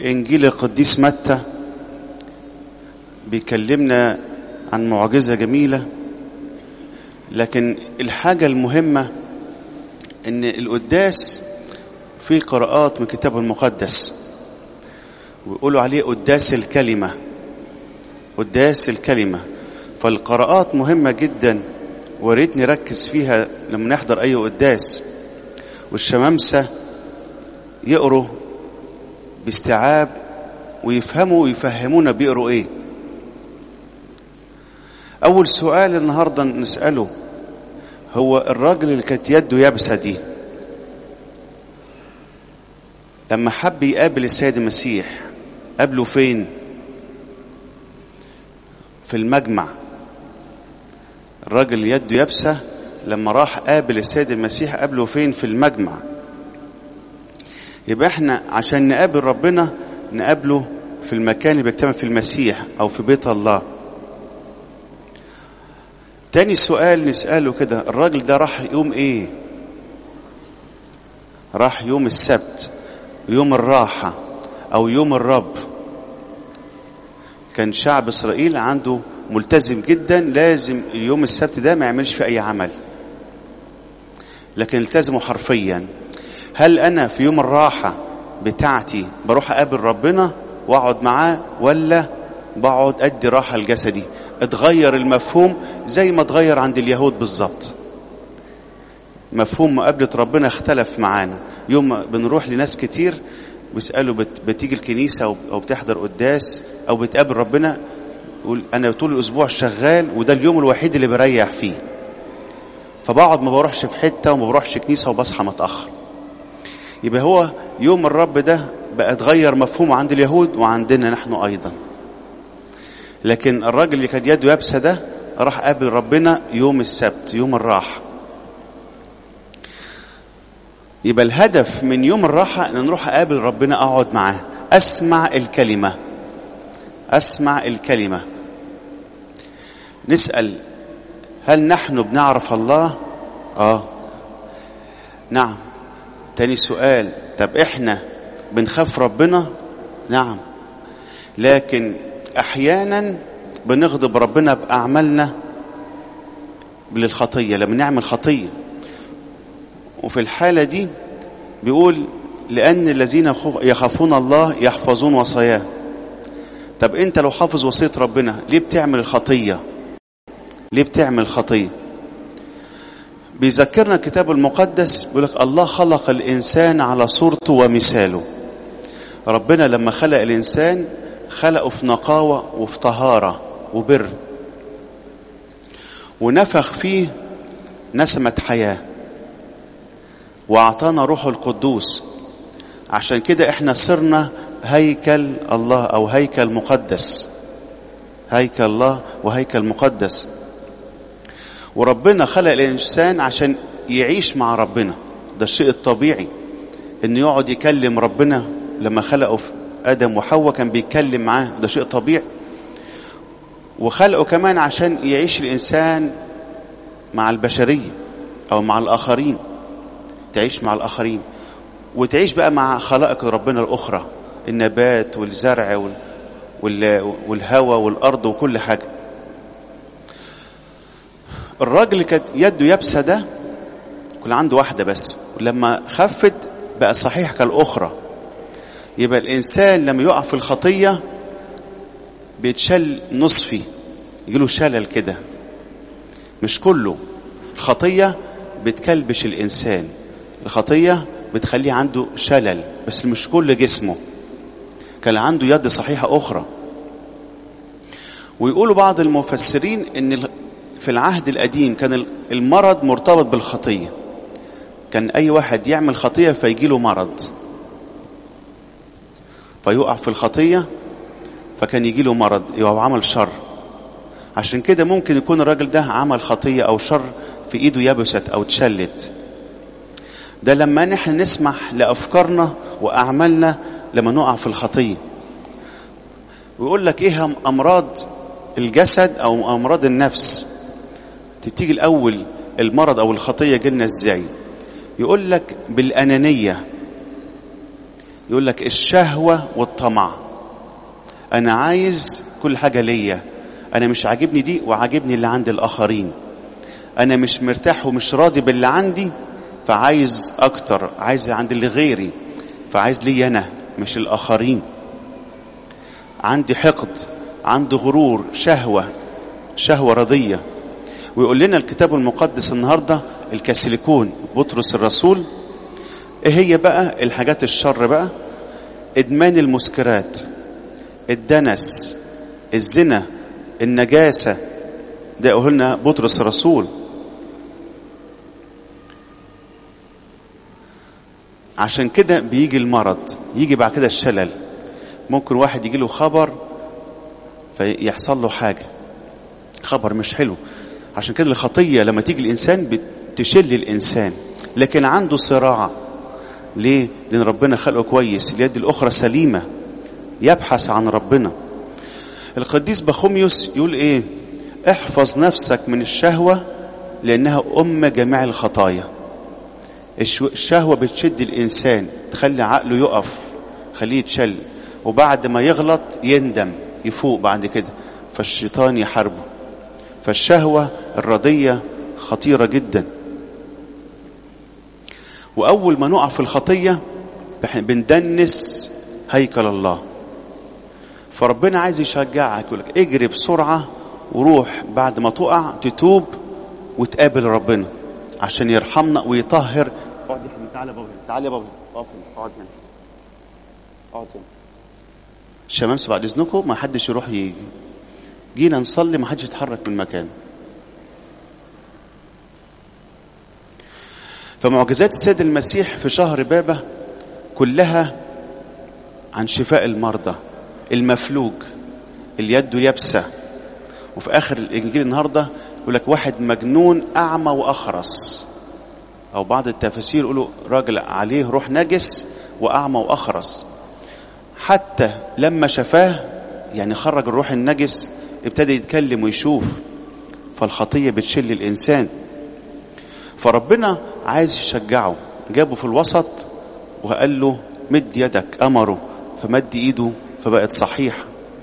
إنجيل القديس متى بيكلمنا عن معجزة جميلة لكن الحاجة المهمة إن القداس فيه قراءات من الكتاب المقدس ويقولوا عليه قداس الكلمة قداس الكلمة فالقراءات مهمة جدا وريت نركز فيها لما نحضر أي قداس والشمامسة يقروا باستيعاب ويفهموا ويفهمونا بيقروا ايه اول سؤال النهارده نساله هو الراجل اللي كانت يده يابسه دي لما حب يقابل السيد المسيح قابله فين في المجمع الراجل اللي يده يابسه لما راح قابل السيد المسيح قابله فين في المجمع يبقى احنا عشان نقابل ربنا نقابله في المكان اللي بيجتمع في المسيح او في بيت الله تاني سؤال نسأله كده الراجل ده راح يوم ايه راح يوم السبت يوم الراحة او يوم الرب كان شعب اسرائيل عنده ملتزم جدا لازم يوم السبت ده ما يعملش فيه اي عمل لكن التزموا حرفيا هل انا في يوم الراحة بتاعتي بروح اقابل ربنا واقعد معاه ولا بقعد ادي راحة لجسدي اتغير المفهوم زي ما اتغير عند اليهود بالظبط مفهوم مقابلة ربنا اختلف معانا يوم بنروح لناس كتير بيسألوا بت... بتيجي الكنيسة أو بتحضر قداس أو بتقابل ربنا يقول أنا طول الأسبوع شغال وده اليوم الوحيد اللي بريح فيه فبقعد ما بروحش في حتة وما بروحش كنيسة وبصحى متأخر يبقى هو يوم الرب ده بقى اتغير مفهومه عند اليهود وعندنا نحن أيضا لكن الراجل اللي كان يده يابسة ده راح قابل ربنا يوم السبت يوم الراحة يبقى الهدف من يوم الراحة ان نروح اقابل ربنا اقعد معاه اسمع الكلمة اسمع الكلمة نسأل هل نحن بنعرف الله اه نعم تاني سؤال طب احنا بنخاف ربنا نعم لكن احيانا بنغضب ربنا باعمالنا للخطيه لما نعمل خطيه وفي الحاله دي بيقول لان الذين يخافون الله يحفظون وصاياه طب انت لو حافظ وصيه ربنا ليه بتعمل الخطيه ليه بتعمل الخطيه بيذكرنا الكتاب المقدس بيقول لك الله خلق الانسان على صورته ومثاله ربنا لما خلق الانسان خلقه في نقاوة وفي طهارة وبر ونفخ فيه نسمة حياة وأعطانا روحه القدوس عشان كده احنا صرنا هيكل الله أو هيكل مقدس هيكل الله وهيكل مقدس وربنا خلق الإنسان عشان يعيش مع ربنا ده الشيء الطبيعي انه يقعد يكلم ربنا لما خلقه في آدم وحواء كان بيتكلم معاه ده شيء طبيعي وخلقه كمان عشان يعيش الإنسان مع البشرية أو مع الآخرين تعيش مع الآخرين وتعيش بقى مع خلائق ربنا الأخرى النبات والزرع والهواء والأرض وكل حاجة الراجل اللي كانت يده يابسة ده كان عنده واحدة بس ولما خفت بقى صحيح كالأخرى يبقى الإنسان لما يقع في الخطية بيتشل نصفي يجيله شلل كده مش كله الخطية بتكلبش الإنسان الخطية بتخليه عنده شلل بس مش كل جسمه كان عنده يد صحيحة أخرى ويقولوا بعض المفسرين ان في العهد القديم كان المرض مرتبط بالخطية كان أي واحد يعمل خطية فيجيله مرض فيقع في الخطية فكان يجي له مرض يبقى عمل شر عشان كده ممكن يكون الراجل ده عمل خطية أو شر في إيده يبست أو تشلت ده لما نحن نسمح لأفكارنا وأعمالنا لما نقع في الخطية ويقول لك إيه أمراض الجسد أو أمراض النفس تبتيجي الأول المرض أو الخطية جلنا إزاي يقول لك بالأنانية يقول لك الشهوة والطمع أنا عايز كل حاجة ليا أنا مش عاجبني دي وعاجبني اللي عند الآخرين أنا مش مرتاح ومش راضي باللي عندي فعايز أكتر عايز عند اللي غيري فعايز لي أنا مش الآخرين عندي حقد عندي غرور شهوة شهوة رضية ويقول لنا الكتاب المقدس النهاردة الكاسيليكون بطرس الرسول ايه هي بقى الحاجات الشر بقى ادمان المسكرات الدنس الزنا النجاسة ده يقول لنا بطرس الرسول عشان كده بيجي المرض يجي بعد كده الشلل ممكن واحد يجي له خبر فيحصل له حاجة خبر مش حلو عشان كده الخطية لما تيجي الإنسان بتشل الإنسان لكن عنده صراع ليه؟ لأن ربنا خلقه كويس اليد الأخرى سليمة يبحث عن ربنا القديس بخوميوس يقول إيه احفظ نفسك من الشهوة لأنها أم جميع الخطايا الشهوة بتشد الإنسان تخلي عقله يقف خليه يتشل وبعد ما يغلط يندم يفوق بعد كده فالشيطان يحاربه فالشهوة الرضية خطيرة جدا وأول ما نقع في الخطية بندنس هيكل الله فربنا عايز يشجعك يقول لك اجري بسرعة وروح بعد ما تقع تتوب وتقابل ربنا عشان يرحمنا ويطهر اقعد يا حبيبي تعالى بابا تعالى يا بابا اقف هنا اقعد هنا اقعد هنا الشمامسة بعد اذنكم ما حدش يروح يجي جينا نصلي ما حدش يتحرك من مكانه فمعجزات السيد المسيح في شهر بابا كلها عن شفاء المرضى المفلوج اليد يابسة وفي آخر الإنجيل النهاردة يقول لك واحد مجنون أعمى وأخرس أو بعض التفاسير يقولوا راجل عليه روح نجس وأعمى وأخرس حتى لما شفاه يعني خرج الروح النجس ابتدى يتكلم ويشوف فالخطية بتشل الإنسان فربنا عايز يشجعه جابه في الوسط وقال له مد يدك أمره فمد إيده فبقت صحيحة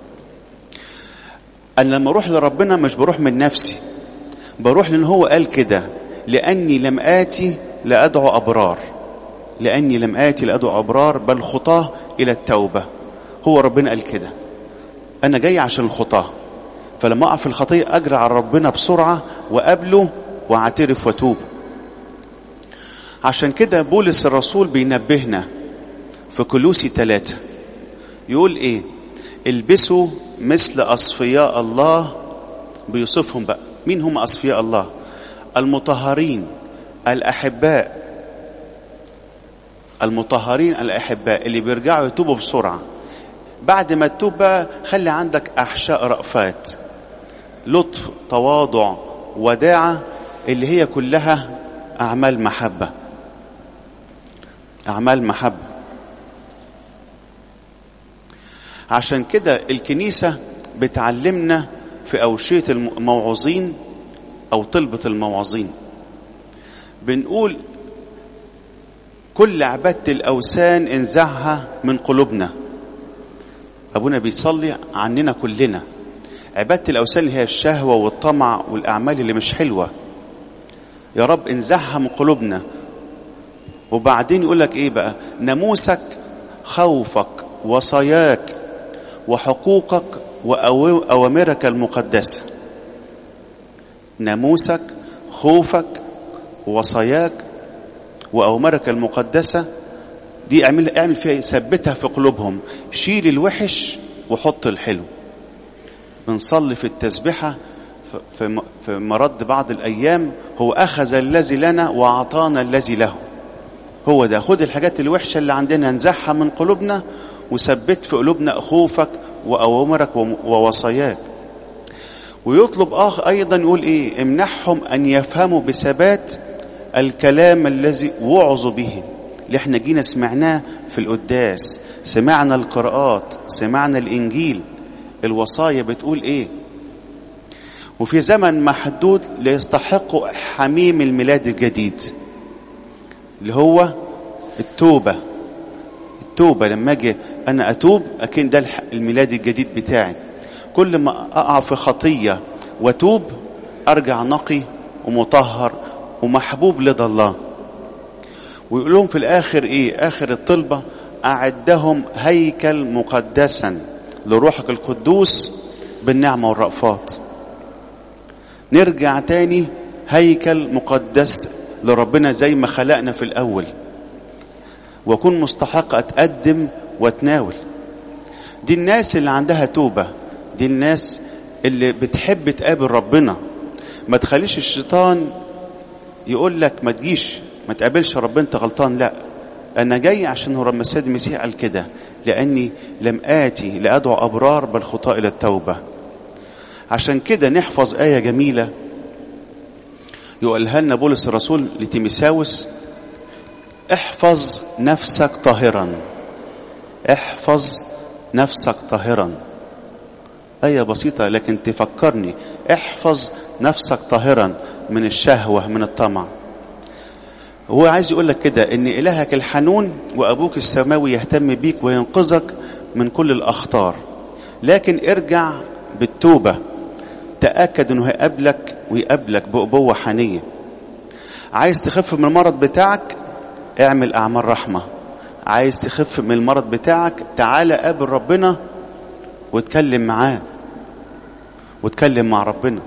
أنا لما أروح لربنا مش بروح من نفسي بروح لأن هو قال كده لأني لم آتي لأدعو أبرار لأني لم آتي لأدعو أبرار بل خطاه إلى التوبة هو ربنا قال كده أنا جاي عشان الخطاه فلما أقع في الخطية أجري على ربنا بسرعة وقابله وأعترف وأتوب عشان كده بولس الرسول بينبهنا في كلوسي ثلاثة يقول إيه البسوا مثل أصفياء الله بيوصفهم بقى مين هم أصفياء الله المطهرين الأحباء المطهرين الأحباء اللي بيرجعوا يتوبوا بسرعة بعد ما تتوب بقى خلي عندك أحشاء رأفات لطف تواضع وداعة اللي هي كلها أعمال محبة أعمال محبة عشان كده الكنيسة بتعلمنا في أوشية الموعظين أو طلبة الموعظين بنقول كل عبادة الأوثان انزعها من قلوبنا أبونا بيصلي عننا كلنا عبادة الأوثان اللي هي الشهوة والطمع والأعمال اللي مش حلوة يا رب انزعها من قلوبنا وبعدين يقول لك ايه بقى ناموسك خوفك وصاياك وحقوقك وأوامرك المقدسة ناموسك خوفك وصاياك وأوامرك المقدسة دي اعمل اعمل فيها ثبتها في قلوبهم شيل الوحش وحط الحلو بنصلي في التسبحة في في مرد بعض الأيام هو أخذ الذي لنا وأعطانا الذي له هو ده خد الحاجات الوحشة اللي عندنا نزعها من قلوبنا وثبت في قلوبنا خوفك وأوامرك ووصاياك ويطلب آخر أيضا يقول إيه امنحهم أن يفهموا بثبات الكلام الذي وعظوا به اللي احنا جينا سمعناه في القداس سمعنا القراءات سمعنا الإنجيل الوصايا بتقول إيه وفي زمن محدود ليستحق حميم الميلاد الجديد اللي هو التوبة التوبة لما أجي أنا أتوب أكن ده الميلاد الجديد بتاعي كل ما أقع في خطية وأتوب أرجع نقي ومطهر ومحبوب لدى الله ويقول لهم في الآخر إيه آخر الطلبة أعدهم هيكل مقدسا لروحك القدوس بالنعمة والرأفات نرجع تاني هيكل مقدس لربنا زي ما خلقنا في الأول وأكون مستحق أتقدم وأتناول دي الناس اللي عندها توبة دي الناس اللي بتحب تقابل ربنا ما تخليش الشيطان يقول لك ما تجيش ما تقابلش ربنا انت غلطان لا انا جاي عشان هو رب السيد المسيح قال كده لاني لم اتي لادعو ابرار بل خطاء الى التوبه عشان كده نحفظ ايه جميله يقولها لنا بولس الرسول لتيميساوس احفظ نفسك طاهرا احفظ نفسك طاهرا آية بسيطة لكن تفكرني احفظ نفسك طاهرا من الشهوة من الطمع هو عايز يقول لك كده ان إلهك الحنون وأبوك السماوي يهتم بيك وينقذك من كل الأخطار لكن ارجع بالتوبة تأكد انه هيقابلك ويقابلك بأبوة حنية عايز تخف من المرض بتاعك اعمل أعمال رحمة عايز تخف من المرض بتاعك تعالى قابل ربنا واتكلم معاه واتكلم مع ربنا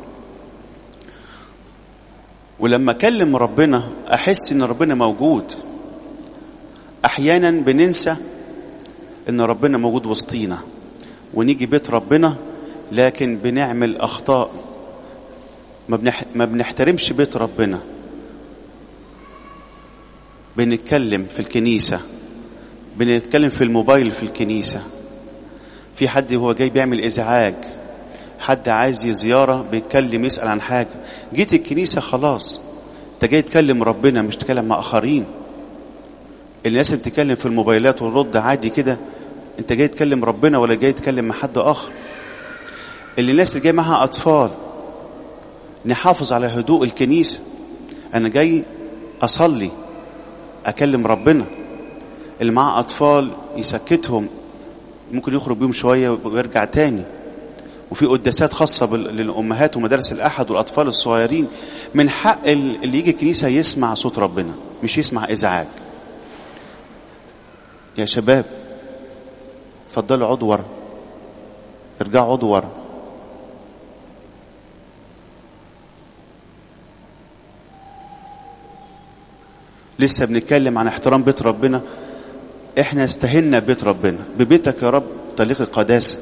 ولما اكلم ربنا احس ان ربنا موجود احيانا بننسى ان ربنا موجود وسطينا ونيجي بيت ربنا لكن بنعمل اخطاء ما, بنح... ما بنحترمش بيت ربنا بنتكلم في الكنيسة بنتكلم في الموبايل في الكنيسة في حد هو جاي بيعمل ازعاج حد عايز زيارة بيتكلم يسأل عن حاجة جيت الكنيسة خلاص انت جاي تكلم ربنا مش تكلم مع آخرين الناس اللي بتتكلم في الموبايلات والرد عادي كده انت جاي تكلم ربنا ولا جاي تكلم مع حد آخر اللي الناس اللي جاي معها أطفال نحافظ على هدوء الكنيسة أنا جاي أصلي أكلم ربنا اللي معاه أطفال يسكتهم ممكن يخرج بيهم شوية ويرجع تاني وفي قداسات خاصة للأمهات ومدارس الأحد والأطفال الصغيرين من حق اللي يجي الكنيسة يسمع صوت ربنا مش يسمع إزعاج يا شباب اتفضلوا عضو ورا ارجعوا عضو ورا لسه بنتكلم عن احترام بيت ربنا احنا استهنا بيت ربنا ببيتك يا رب طريق القداسه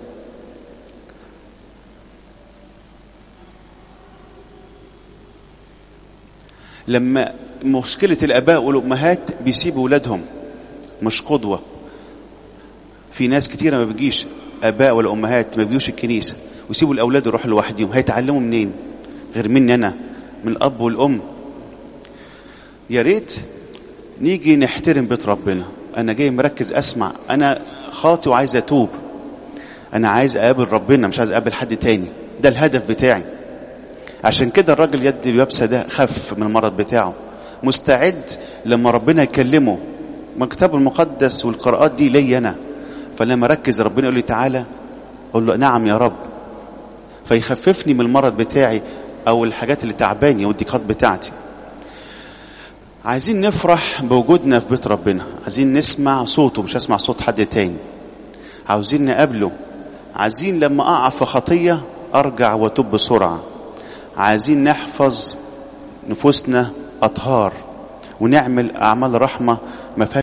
لما مشكلة الآباء والأمهات بيسيبوا ولادهم مش قدوة في ناس كتيرة ما بيجيش آباء ولا أمهات ما بيجوش الكنيسة ويسيبوا الأولاد يروحوا لوحدهم هيتعلموا منين غير مني أنا من الأب والأم يا ريت نيجي نحترم بيت ربنا أنا جاي مركز أسمع أنا خاطي وعايز أتوب أنا عايز أقابل ربنا مش عايز أقابل حد تاني ده الهدف بتاعي عشان كده الراجل يد اليابسة ده خف من المرض بتاعه مستعد لما ربنا يكلمه ما الكتاب المقدس والقراءات دي لي أنا فلما ركز ربنا يقول لي تعالى أقول له نعم يا رب فيخففني من المرض بتاعي أو الحاجات اللي تعباني والضيقات بتاعتي عايزين نفرح بوجودنا في بيت ربنا عايزين نسمع صوته مش اسمع صوت حد تاني عاوزين نقابله عايزين لما أقع في خطية أرجع وأتوب بسرعة عايزين نحفظ نفوسنا أطهار ونعمل أعمال رحمة ما